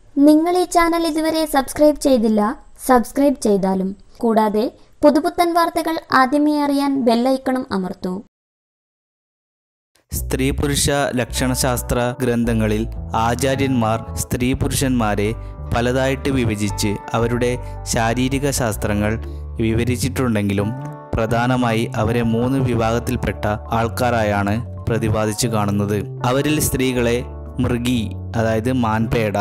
നിങ്ങൾ ഈ ചാനൽ ഇതുവരെ സബ്സ്ക്രൈബ് ചെയ്തില്ല സബ്സ്ക്രൈബ് ചെയ്താലും കൂടാതെ പുതുപുത്തൻ വാർത്തകൾ ആദ്യമേ അറിയാൻ ബെല്ലൈക്കണും അമർത്തൂ സ്ത്രീ പുരുഷ ലക്ഷണശാസ്ത്ര ഗ്രന്ഥങ്ങളിൽ ആചാര്യന്മാർ സ്ത്രീ പുരുഷന്മാരെ പലതായിട്ട് വിഭജിച്ച് അവരുടെ ശാരീരിക ശാസ്ത്രങ്ങൾ വിവരിച്ചിട്ടുണ്ടെങ്കിലും പ്രധാനമായി അവരെ മൂന്ന് വിഭാഗത്തിൽപ്പെട്ട ആൾക്കാരായാണ് പ്രതിപാദിച്ചു കാണുന്നത് അവരിൽ സ്ത്രീകളെ മൃഗി അതായത് മാൻപേട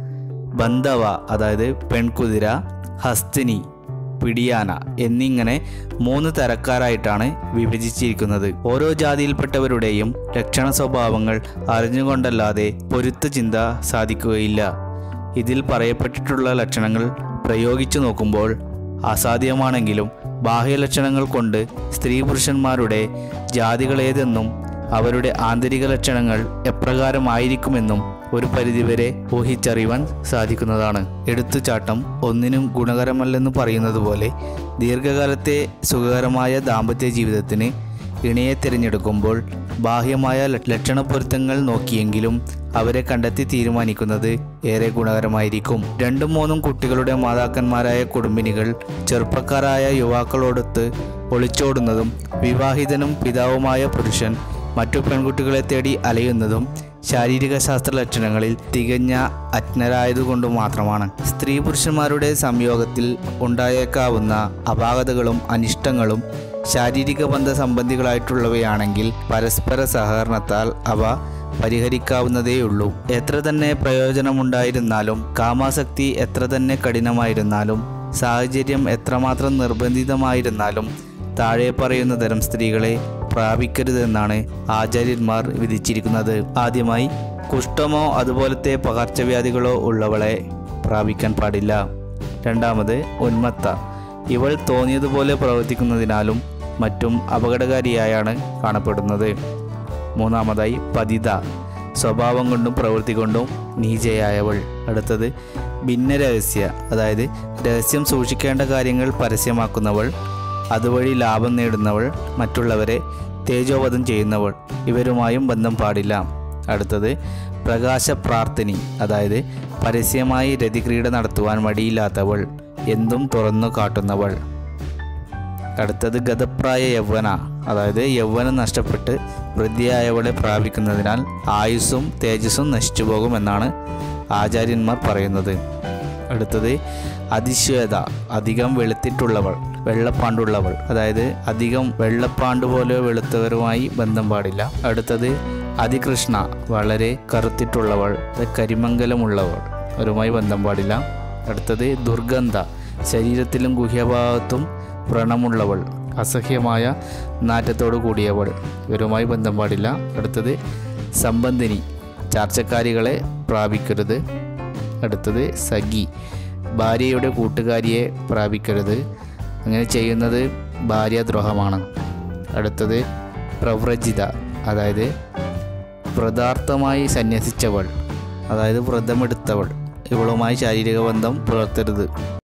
ബന്ധവ അതായത് പെൺകുതിര ഹസ്തിനി പിടിയാന എന്നിങ്ങനെ മൂന്ന് തരക്കാരായിട്ടാണ് വിഭജിച്ചിരിക്കുന്നത് ഓരോ ജാതിയിൽപ്പെട്ടവരുടെയും ലക്ഷണ സ്വഭാവങ്ങൾ അറിഞ്ഞുകൊണ്ടല്ലാതെ പൊരുത്ത ചിന്ത സാധിക്കുകയില്ല ഇതിൽ പറയപ്പെട്ടിട്ടുള്ള ലക്ഷണങ്ങൾ പ്രയോഗിച്ചു നോക്കുമ്പോൾ അസാധ്യമാണെങ്കിലും ബാഹ്യലക്ഷണങ്ങൾ കൊണ്ട് സ്ത്രീ പുരുഷന്മാരുടെ ജാതികളേതെന്നും അവരുടെ ആന്തരിക ലക്ഷണങ്ങൾ എപ്രകാരമായിരിക്കുമെന്നും ഒരു പരിധിവരെ ഊഹിച്ചറിയുവാൻ സാധിക്കുന്നതാണ് എടുത്തുചാട്ടം ഒന്നിനും ഗുണകരമല്ലെന്ന് പറയുന്നത് പോലെ ദീർഘകാലത്തെ സുഖകരമായ ദാമ്പത്യ ജീവിതത്തിന് ഇണയെ തിരഞ്ഞെടുക്കുമ്പോൾ ബാഹ്യമായ ല- ലക്ഷണപ്പൊരുത്തങ്ങൾ നോക്കിയെങ്കിലും അവരെ കണ്ടെത്തി തീരുമാനിക്കുന്നത് ഏറെ ഗുണകരമായിരിക്കും രണ്ടും മൂന്നും കുട്ടികളുടെ മാതാക്കന്മാരായ കുടുംബിനികൾ ചെറുപ്പക്കാരായ യുവാക്കളോടൊത്ത് ഒളിച്ചോടുന്നതും വിവാഹിതനും പിതാവുമായ പുരുഷൻ മറ്റു പെൺകുട്ടികളെ തേടി അലയുന്നതും ശാരീരിക ശാസ്ത്ര ലക്ഷണങ്ങളിൽ തികഞ്ഞ അജ്ഞരായതുകൊണ്ട് മാത്രമാണ് സ്ത്രീ പുരുഷന്മാരുടെ സംയോഗത്തിൽ ഉണ്ടായേക്കാവുന്ന അപാകതകളും അനിഷ്ടങ്ങളും ശാരീരിക ബന്ധ സംബന്ധികളായിട്ടുള്ളവയാണെങ്കിൽ പരസ്പര സഹകരണത്താൽ അവ പരിഹരിക്കാവുന്നതേയുള്ളൂ എത്ര തന്നെ പ്രയോജനമുണ്ടായിരുന്നാലും കാമാസക്തി എത്ര തന്നെ കഠിനമായിരുന്നാലും സാഹചര്യം എത്രമാത്രം നിർബന്ധിതമായിരുന്നാലും താഴെ പറയുന്ന തരം സ്ത്രീകളെ പ്രാപിക്കരുതെന്നാണ് ആചാര്യന്മാർ വിധിച്ചിരിക്കുന്നത് ആദ്യമായി കുഷ്ഠമോ അതുപോലത്തെ പകർച്ചവ്യാധികളോ ഉള്ളവളെ പ്രാപിക്കാൻ പാടില്ല രണ്ടാമത് ഉന്മത്ത ഇവൾ തോന്നിയതുപോലെ പ്രവർത്തിക്കുന്നതിനാലും മറ്റും അപകടകാരിയായാണ് കാണപ്പെടുന്നത് മൂന്നാമതായി പതിത സ്വഭാവം കൊണ്ടും പ്രവൃത്തി കൊണ്ടും നീചയായവൾ അടുത്തത് ഭിന്നരഹസ്യ അതായത് രഹസ്യം സൂക്ഷിക്കേണ്ട കാര്യങ്ങൾ പരസ്യമാക്കുന്നവൾ അതുവഴി ലാഭം നേടുന്നവൾ മറ്റുള്ളവരെ തേജോവധം ചെയ്യുന്നവൾ ഇവരുമായും ബന്ധം പാടില്ല അടുത്തത് പ്രകാശ പ്രാർത്ഥനി അതായത് പരസ്യമായി രതിക്രീഡ നടത്തുവാൻ മടിയില്ലാത്തവൾ എന്തും തുറന്നു കാട്ടുന്നവൾ അടുത്തത് ഗതപ്രായ യൗവന അതായത് യൗവനം നഷ്ടപ്പെട്ട് വൃദ്ധിയായവളെ പ്രാപിക്കുന്നതിനാൽ ആയുസ്സും തേജസ്സും നശിച്ചു പോകുമെന്നാണ് ആചാര്യന്മാർ പറയുന്നത് അടുത്തത് അതിശ്വേത അധികം വെളുത്തിട്ടുള്ളവൾ വെള്ളപ്പാണ്ടുള്ളവൾ അതായത് അധികം വെള്ളപ്പാണ്ട് പോലെ വെളുത്തവരുമായി ബന്ധം പാടില്ല അടുത്തത് അതികൃഷ്ണ വളരെ കറുത്തിട്ടുള്ളവൾ അത് കരിമംഗലമുള്ളവൾ അവരുമായി ബന്ധം പാടില്ല അടുത്തത് ദുർഗന്ധ ശരീരത്തിലും ഗുഹ്യഭാഗത്തും വ്രണമുള്ളവൾ അസഹ്യമായ നാറ്റത്തോടു കൂടിയവൾ ഇവരുമായി ബന്ധം പാടില്ല അടുത്തത് സംബന്ധിനി ചാർച്ചക്കാരികളെ പ്രാപിക്കരുത് അടുത്തത് സഖി ഭാര്യയുടെ കൂട്ടുകാരിയെ പ്രാപിക്കരുത് അങ്ങനെ ചെയ്യുന്നത് ഭാര്യാദ്രോഹമാണ് അടുത്തത് പ്രവ്രജിത അതായത് വ്രതാർത്ഥമായി സന്യസിച്ചവൾ അതായത് വ്രതമെടുത്തവൾ ഇവളുമായി ശാരീരിക ബന്ധം പുലർത്തരുത്